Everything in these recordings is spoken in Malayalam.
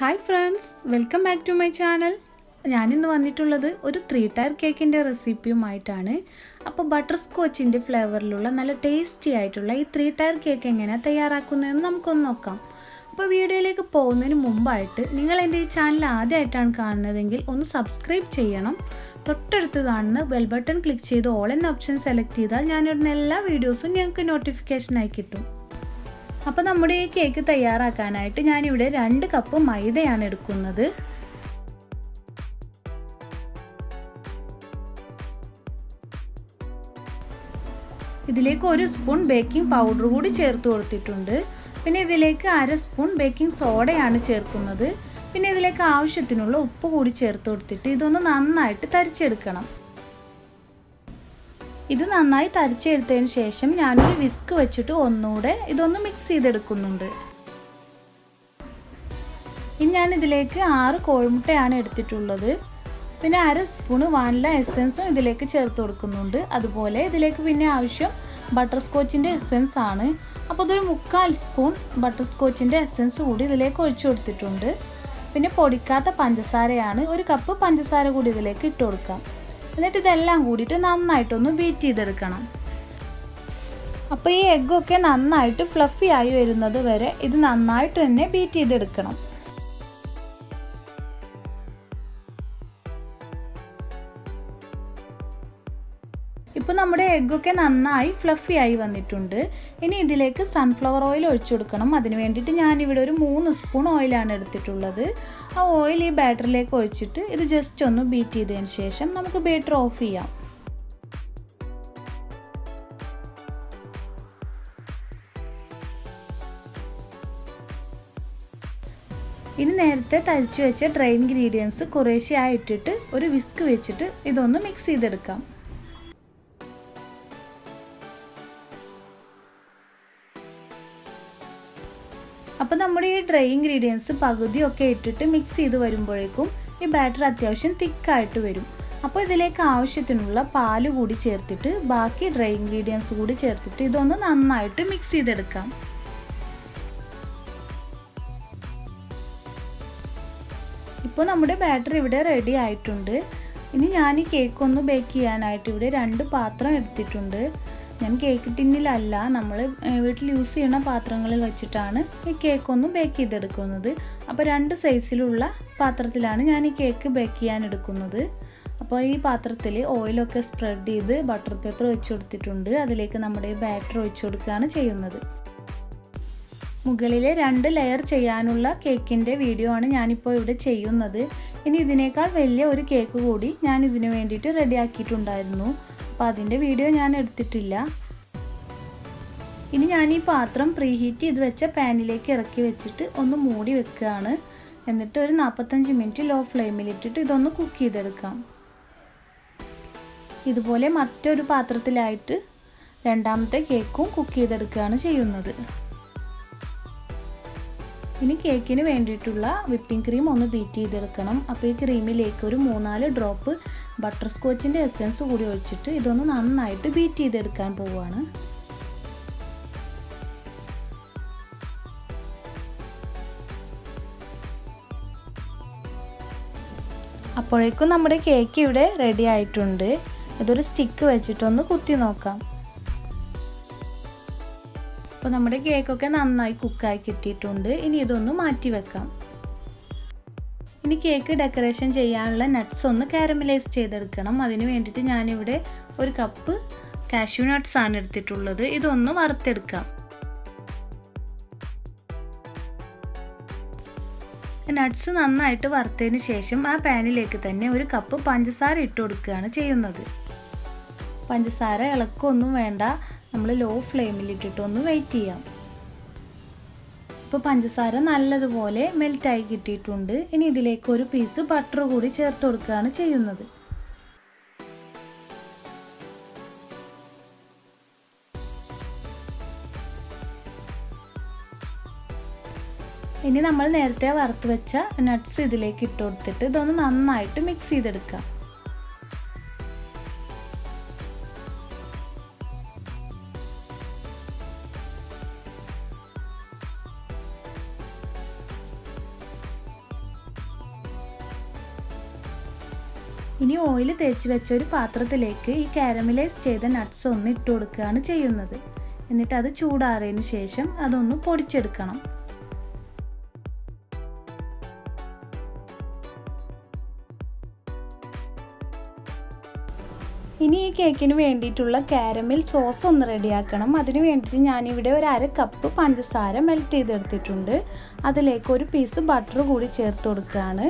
hi friends welcome back to my channel ഞാനിന്ന് വന്നിട്ടുള്ളത് ഒരു ത്രീ ടയർ കേക്കിൻ്റെ റെസിപ്പിയുമായിട്ടാണ് അപ്പോൾ ബട്ടർ സ്കോച്ചിൻ്റെ ഫ്ലേവറിലുള്ള നല്ല ടേസ്റ്റി ആയിട്ടുള്ള ഈ ത്രീ ടയർ കേക്ക് എങ്ങനെയാണ് തയ്യാറാക്കുന്നതെന്ന് നമുക്കൊന്ന് നോക്കാം അപ്പോൾ വീഡിയോയിലേക്ക് പോകുന്നതിന് മുമ്പായിട്ട് നിങ്ങൾ എൻ്റെ ഈ ചാനൽ ആദ്യമായിട്ടാണ് കാണുന്നതെങ്കിൽ ഒന്ന് സബ്സ്ക്രൈബ് ചെയ്യണം തൊട്ടടുത്ത് കാണുന്ന ബെൽ ബട്ടൺ ക്ലിക്ക് ചെയ്ത് ഓൾ എന്ന ഓപ്ഷൻ സെലക്ട് ചെയ്താൽ ഞാനിടുന്ന എല്ലാ വീഡിയോസും ഞങ്ങൾക്ക് നോട്ടിഫിക്കേഷനായി കിട്ടും അപ്പോൾ നമ്മുടെ ഈ കേക്ക് തയ്യാറാക്കാനായിട്ട് ഞാനിവിടെ രണ്ട് കപ്പ് മൈദയാണ് എടുക്കുന്നത് ഇതിലേക്ക് ഒരു സ്പൂൺ ബേക്കിംഗ് പൗഡർ കൂടി ചേർത്ത് കൊടുത്തിട്ടുണ്ട് പിന്നെ ഇതിലേക്ക് അര സ്പൂൺ ബേക്കിംഗ് സോഡയാണ് ചേർക്കുന്നത് പിന്നെ ഇതിലേക്ക് ആവശ്യത്തിനുള്ള ഉപ്പ് കൂടി ചേർത്ത് കൊടുത്തിട്ട് ഇതൊന്ന് നന്നായിട്ട് തരിച്ചെടുക്കണം ഇത് നന്നായി തരിച്ചെടുത്തതിന് ശേഷം ഞാനൊരു വിസ്ക് വെച്ചിട്ട് ഒന്നുകൂടെ ഇതൊന്ന് മിക്സ് ചെയ്തെടുക്കുന്നുണ്ട് ഇനി ഞാൻ ഇതിലേക്ക് ആറ് കോഴിമുട്ടയാണ് എടുത്തിട്ടുള്ളത് പിന്നെ അര സ്പൂണ് വാനില എസെൻസും ഇതിലേക്ക് ചേർത്ത് കൊടുക്കുന്നുണ്ട് അതുപോലെ ഇതിലേക്ക് പിന്നെ ആവശ്യം ബട്ടർ സ്കോച്ചിൻ്റെ എസെൻസ് ആണ് അപ്പോൾ ഇതൊരു മുക്കാൽ സ്പൂൺ ബട്ടർ സ്കോച്ചിൻ്റെ എസെൻസ് കൂടി ഇതിലേക്ക് ഒഴിച്ചു കൊടുത്തിട്ടുണ്ട് പിന്നെ പൊടിക്കാത്ത പഞ്ചസാരയാണ് ഒരു കപ്പ് പഞ്ചസാര കൂടി ഇതിലേക്ക് ഇട്ട് കൊടുക്കാം എന്നിട്ട് ഇതെല്ലാം കൂടിയിട്ട് നന്നായിട്ടൊന്ന് ബീറ്റ് ചെയ്തെടുക്കണം അപ്പോൾ ഈ എഗ്ഗൊക്കെ നന്നായിട്ട് ഫ്ലഫി ആയി വരുന്നത് വരെ ഇത് നന്നായിട്ട് തന്നെ ബീറ്റ് ചെയ്തെടുക്കണം ഇപ്പോൾ നമ്മുടെ എഗ്ഗൊക്കെ നന്നായി ഫ്ലഫി ആയി വന്നിട്ടുണ്ട് ഇനി ഇതിലേക്ക് സൺഫ്ലവർ ഓയിൽ ഒഴിച്ചു കൊടുക്കണം അതിന് വേണ്ടിയിട്ട് ഞാനിവിടെ ഒരു മൂന്ന് സ്പൂൺ ഓയിലാണ് എടുത്തിട്ടുള്ളത് ആ ഓയിൽ ഈ ബാറ്ററിലേക്ക് ഒഴിച്ചിട്ട് ഇത് ജസ്റ്റ് ഒന്ന് ബീറ്റ് ചെയ്തതിന് ശേഷം നമുക്ക് ബാറ്റർ ഓഫ് ചെയ്യാം ഇനി നേരത്തെ തരിച്ചു വെച്ച ഡ്രൈ ഇൻഗ്രീഡിയൻസ് കുറേശ്ശെയായി ഇട്ടിട്ട് ഒരു വിസ്ക് വെച്ചിട്ട് ഇതൊന്ന് മിക്സ് ചെയ്തെടുക്കാം അപ്പോൾ നമ്മുടെ ഈ ഡ്രൈ ഇൻഗ്രീഡിയൻസ് പകുതിയൊക്കെ ഇട്ടിട്ട് മിക്സ് ചെയ്ത് വരുമ്പോഴേക്കും ഈ ബാറ്റർ അത്യാവശ്യം തിക്കായിട്ട് വരും അപ്പോൾ ഇതിലേക്ക് ആവശ്യത്തിനുള്ള പാല് കൂടി ചേർത്തിട്ട് ബാക്കി ഡ്രൈ ഇൻഗ്രീഡിയൻസ് കൂടി ചേർത്തിട്ട് ഇതൊന്ന് നന്നായിട്ട് മിക്സ് ചെയ്തെടുക്കാം ഇപ്പോൾ നമ്മുടെ ബാറ്റർ ഇവിടെ റെഡി ആയിട്ടുണ്ട് ഇനി ഞാൻ ഈ കേക്ക് ഒന്ന് ബേക്ക് ചെയ്യാനായിട്ട് ഇവിടെ രണ്ട് പാത്രം എടുത്തിട്ടുണ്ട് ഞാൻ കേക്ക് ടിന്നിലല്ല നമ്മൾ വീട്ടിൽ യൂസ് ചെയ്യുന്ന പാത്രങ്ങളിൽ വെച്ചിട്ടാണ് ഈ കേക്ക് ഒന്ന് ബേക്ക് ചെയ്തെടുക്കുന്നത് അപ്പോൾ രണ്ട് സൈസിലുള്ള പാത്രത്തിലാണ് ഞാൻ ഈ കേക്ക് ബേക്ക് ചെയ്യാൻ എടുക്കുന്നത് അപ്പോൾ ഈ പാത്രത്തിൽ ഓയിലൊക്കെ സ്പ്രെഡ് ചെയ്ത് ബട്ടർ പേപ്പർ വെച്ച് കൊടുത്തിട്ടുണ്ട് അതിലേക്ക് നമ്മുടെ ബാറ്റർ ഒഴിച്ചു കൊടുക്കുകയാണ് ചെയ്യുന്നത് മുകളിലെ രണ്ട് ലെയർ ചെയ്യാനുള്ള കേക്കിൻ്റെ വീഡിയോ ആണ് ഞാനിപ്പോൾ ഇവിടെ ചെയ്യുന്നത് ഇനി ഇതിനേക്കാൾ വലിയ ഒരു കേക്ക് കൂടി ഞാൻ ഇതിനു വേണ്ടിയിട്ട് റെഡിയാക്കിയിട്ടുണ്ടായിരുന്നു അപ്പോൾ അതിൻ്റെ വീഡിയോ ഞാൻ എടുത്തിട്ടില്ല ഇനി ഞാൻ ഈ പാത്രം പ്രീഹീറ്റ് ചെയ്ത് വെച്ച പാനിലേക്ക് ഇറക്കി വെച്ചിട്ട് ഒന്ന് മൂടി വെക്കുകയാണ് എന്നിട്ട് ഒരു നാൽപ്പത്തഞ്ച് മിനിറ്റ് ലോ ഫ്ലെയിമിലിട്ടിട്ട് ഇതൊന്ന് കുക്ക് ചെയ്തെടുക്കാം ഇതുപോലെ മറ്റൊരു പാത്രത്തിലായിട്ട് രണ്ടാമത്തെ കേക്കും കുക്ക് ചെയ്തെടുക്കുകയാണ് ചെയ്യുന്നത് ഇനി കേക്കിന് വേണ്ടിയിട്ടുള്ള വിപ്പിംഗ് ക്രീം ഒന്ന് ബീറ്റ് ചെയ്തെടുക്കണം അപ്പോൾ ഈ ക്രീമിലേക്ക് ഒരു മൂന്നാല് ഡ്രോപ്പ് ബട്ടർ സ്കോച്ചിൻ്റെ എസെൻസ് കൂടി ഒഴിച്ചിട്ട് ഇതൊന്ന് നന്നായിട്ട് ബീറ്റ് ചെയ്തെടുക്കാൻ പോവുകയാണ് അപ്പോഴേക്കും നമ്മുടെ കേക്ക് ഇവിടെ റെഡി ആയിട്ടുണ്ട് ഇതൊരു സ്റ്റിക്ക് വെച്ചിട്ടൊന്ന് കുത്തി നോക്കാം അപ്പോൾ നമ്മുടെ കേക്കൊക്കെ നന്നായി കുക്കായി കിട്ടിയിട്ടുണ്ട് ഇനി ഇതൊന്ന് മാറ്റി വെക്കാം ഇനി കേക്ക് ഡെക്കറേഷൻ ചെയ്യാനുള്ള നട്ട്സ് ഒന്ന് കാരമലൈസ് ചെയ്തെടുക്കണം അതിന് വേണ്ടിയിട്ട് ഞാനിവിടെ ഒരു കപ്പ് കാഷ്യൂ നട്ട്സ് ആണ് എടുത്തിട്ടുള്ളത് ഇതൊന്ന് വറുത്തെടുക്കാം നട്ട്സ് നന്നായിട്ട് വറുത്തതിന് ശേഷം ആ പാനിലേക്ക് തന്നെ ഒരു കപ്പ് പഞ്ചസാര ഇട്ട് കൊടുക്കുകയാണ് ചെയ്യുന്നത് പഞ്ചസാര ഇളക്കൊന്നും വേണ്ട നമ്മൾ ലോ ഫ്ലെയിമിലിട്ടിട്ട് ഒന്ന് വെയിറ്റ് ചെയ്യാം ഇപ്പോൾ പഞ്ചസാര നല്ലതുപോലെ മെൽറ്റായി കിട്ടിയിട്ടുണ്ട് ഇനി ഇതിലേക്ക് ഒരു പീസ് ബട്ടർ കൂടി ചേർത്ത് കൊടുക്കുകയാണ് ചെയ്യുന്നത് ഇനി നമ്മൾ നേരത്തെ വറുത്ത് വെച്ച നട്ട്സ് ഇതിലേക്ക് ഇട്ട് കൊടുത്തിട്ട് ഇതൊന്ന് നന്നായിട്ട് മിക്സ് ചെയ്തെടുക്കാം ഇനി ഓയിൽ തേച്ച് വെച്ച ഒരു പാത്രത്തിലേക്ക് ഈ കാരമലൈസ് ചെയ്ത നട്ട്സ് ഒന്ന് ഇട്ട് കൊടുക്കുകയാണ് ചെയ്യുന്നത് എന്നിട്ട് അത് ചൂടാറിയതിന് ശേഷം അതൊന്ന് പൊടിച്ചെടുക്കണം ഇനി ഈ കേക്കിന് വേണ്ടിയിട്ടുള്ള കാരമിൽ സോസ് ഒന്ന് റെഡിയാക്കണം അതിന് വേണ്ടിയിട്ട് ഞാനിവിടെ ഒരു അര കപ്പ് പഞ്ചസാര മെൽറ്റ് ചെയ്തെടുത്തിട്ടുണ്ട് അതിലേക്ക് ഒരു പീസ് ബട്ടർ കൂടി ചേർത്ത് കൊടുക്കുകയാണ്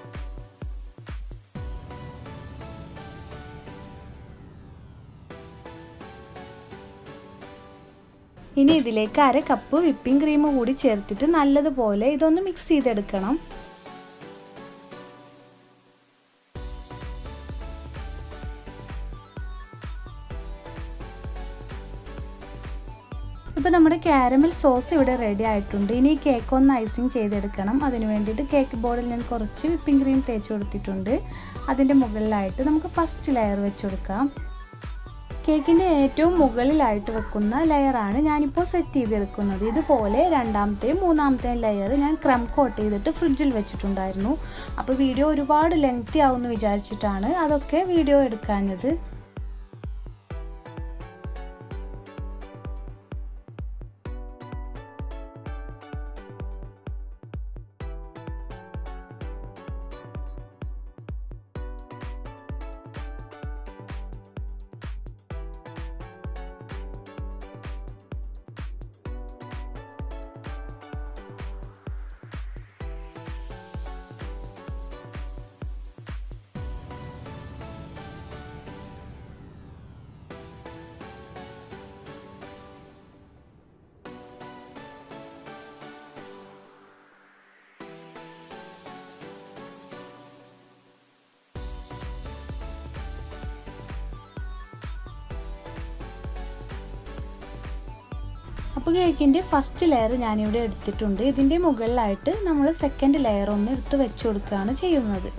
ഇനി ഇതിലേക്ക് അര കപ്പ് വിപ്പിംഗ് ക്രീം കൂടി ചേർത്തിട്ട് നല്ലതുപോലെ ഇതൊന്ന് മിക്സ് ചെയ്തെടുക്കണം ഇപ്പോൾ നമ്മുടെ കാരമൽ സോസ് ഇവിടെ റെഡി ആയിട്ടുണ്ട് ഇനി കേക്ക് ഒന്ന് ഐസിങ് ചെയ്തെടുക്കണം അതിന് വേണ്ടിയിട്ട് കേക്ക് ബോർഡിൽ ഞാൻ കുറച്ച് വിപ്പിംഗ് ക്രീം തേച്ച് കൊടുത്തിട്ടുണ്ട് അതിൻ്റെ മുകളിലായിട്ട് നമുക്ക് ഫസ്റ്റ് ലെയർ വെച്ച് കൊടുക്കാം കേക്കിൻ്റെ ഏറ്റവും മുകളിലായിട്ട് വെക്കുന്ന ലെയറാണ് ഞാനിപ്പോൾ സെറ്റ് ചെയ്തെടുക്കുന്നത് ഇതുപോലെ രണ്ടാമത്തെയും മൂന്നാമത്തെയും ലെയർ ഞാൻ ക്രം കോട്ട് ചെയ്തിട്ട് ഫ്രിഡ്ജിൽ വെച്ചിട്ടുണ്ടായിരുന്നു അപ്പോൾ വീഡിയോ ഒരുപാട് ലെങ്തി ആവുമെന്ന് വിചാരിച്ചിട്ടാണ് അതൊക്കെ വീഡിയോ എടുക്കാഞ്ഞത് അപ്പോൾ കേക്കിൻ്റെ ഫസ്റ്റ് ലെയർ ഞാനിവിടെ എടുത്തിട്ടുണ്ട് ഇതിൻ്റെ മുകളിലായിട്ട് നമ്മൾ സെക്കൻഡ് ലെയർ ഒന്ന് എടുത്ത് വെച്ച് കൊടുക്കുകയാണ് ചെയ്യുന്നത്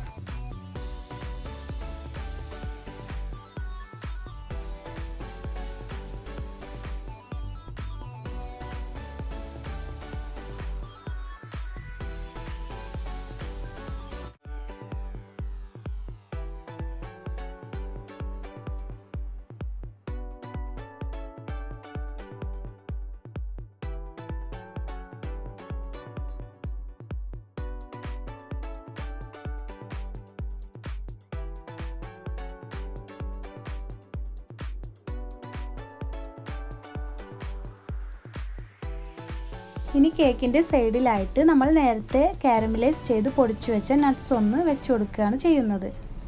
ഇനി കേക്കിൻ്റെ സൈഡിലായിട്ട് നമ്മൾ നേരത്തെ കാരമലൈസ് ചെയ്ത് പൊടിച്ചു വെച്ച നട്ട്സ് ഒന്ന് വെച്ച് കൊടുക്കുകയാണ് ചെയ്യുന്നത്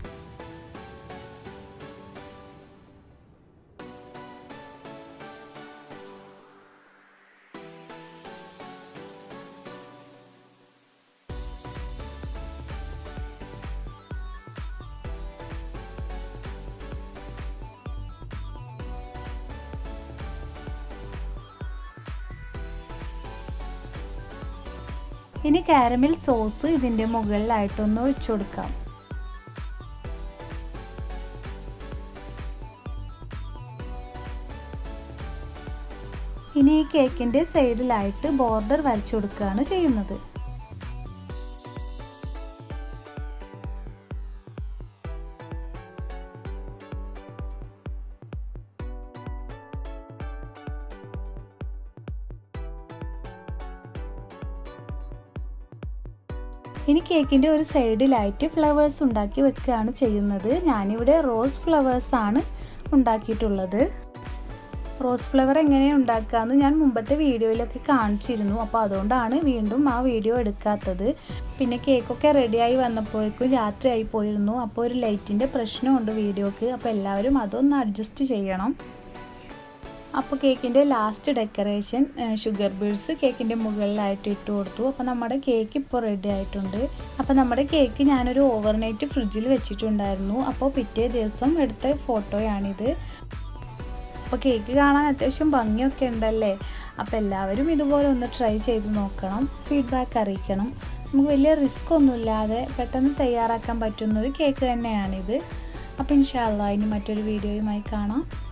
ഇനി കാരമൽ സോസ് ഇതിൻ്റെ മുകളിലായിട്ടൊന്ന് ഒഴിച്ചു കൊടുക്കാം ഇനി ഈ കേക്കിൻ്റെ സൈഡിലായിട്ട് ബോർഡർ വരച്ചു കൊടുക്കുകയാണ് ചെയ്യുന്നത് ഇനി കേക്കിൻ്റെ ഒരു സൈഡിലായിട്ട് ഫ്ലവേഴ്സ് ഉണ്ടാക്കി വെക്കുകയാണ് ചെയ്യുന്നത് ഞാനിവിടെ റോസ് ഫ്ലവേഴ്സ് ആണ് ഉണ്ടാക്കിയിട്ടുള്ളത് റോസ് ഫ്ലവർ എങ്ങനെയാണ് ഉണ്ടാക്കുകയെന്ന് ഞാൻ മുമ്പത്തെ വീഡിയോയിലൊക്കെ കാണിച്ചിരുന്നു അപ്പോൾ അതുകൊണ്ടാണ് വീണ്ടും ആ വീഡിയോ എടുക്കാത്തത് പിന്നെ കേക്കൊക്കെ റെഡിയായി വന്നപ്പോഴേക്കും രാത്രിയായി പോയിരുന്നു അപ്പോൾ ഒരു ലൈറ്റിൻ്റെ പ്രശ്നമുണ്ട് വീഡിയോക്ക് അപ്പോൾ എല്ലാവരും അതൊന്ന് അഡ്ജസ്റ്റ് ചെയ്യണം അപ്പോൾ കേക്കിൻ്റെ ലാസ്റ്റ് ഡെക്കറേഷൻ ഷുഗർ ബീഡ്സ് കേക്കിൻ്റെ മുകളിലായിട്ട് ഇട്ട് കൊടുത്തു അപ്പോൾ നമ്മുടെ കേക്ക് ഇപ്പോൾ റെഡി ആയിട്ടുണ്ട് അപ്പോൾ നമ്മുടെ കേക്ക് ഞാനൊരു ഓവർനൈറ്റ് ഫ്രിഡ്ജിൽ വെച്ചിട്ടുണ്ടായിരുന്നു അപ്പോൾ പിറ്റേ ദിവസം എടുത്ത ഫോട്ടോയാണിത് അപ്പോൾ കേക്ക് കാണാൻ അത്യാവശ്യം ഭംഗിയൊക്കെ ഉണ്ടല്ലേ അപ്പോൾ എല്ലാവരും ഇതുപോലെ ഒന്ന് ട്രൈ ചെയ്ത് നോക്കണം ഫീഡ്ബാക്ക് അറിയിക്കണം നമുക്ക് വലിയ റിസ്ക് ഒന്നുമില്ലാതെ പെട്ടെന്ന് തയ്യാറാക്കാൻ പറ്റുന്ന ഒരു കേക്ക് തന്നെയാണിത് അപ്പോൾ ഇൻഷാല്ല ഇനി മറ്റൊരു വീഡിയോയുമായി കാണാം